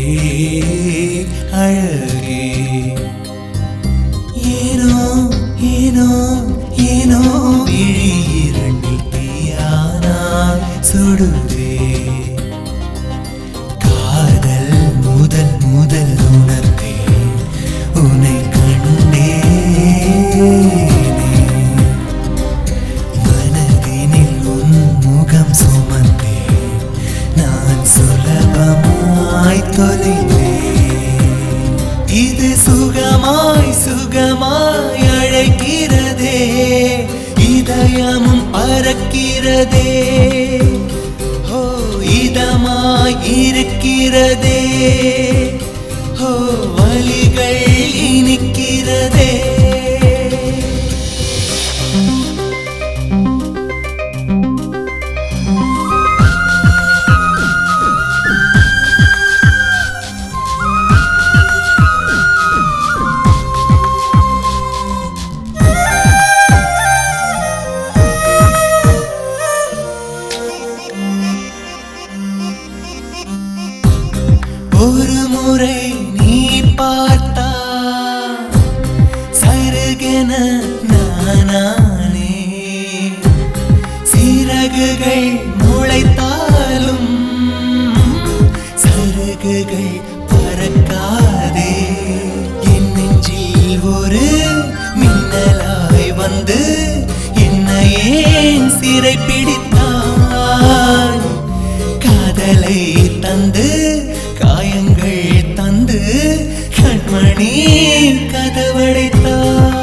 அழகே ஏனோ ஏனோ ஏனோ விழி இரண்டில் தீயானாய் சுடுதே காதல் முதல் முதல் உணர்ந்தேன் உன்னை கண்டேனே மனதினில் உன் முகம் சுமந்தேன் நான் சுலபமாய் தொலைந்தேன் இது சுகமாய் சுகமாய் அழைக்கிறதே இதயமும் பறக்கிறதே ஓ இதமாய் இருக்கிறதே ஓ வலிகள் இனிக்கிறதே ஒரு முறை நீ பார்த்தா சருகென நானே சிறகுகள் முளைத்தாலும் சருகுகள் பறக்காதே என் நெஞ்சில் ஒரு மின்னலாய் வந்து என்னை ஏன் சிறை பிடித்தாய் காதலை தந்து காயங்கள் தந்து கண்மணி கதவடைத்தாய்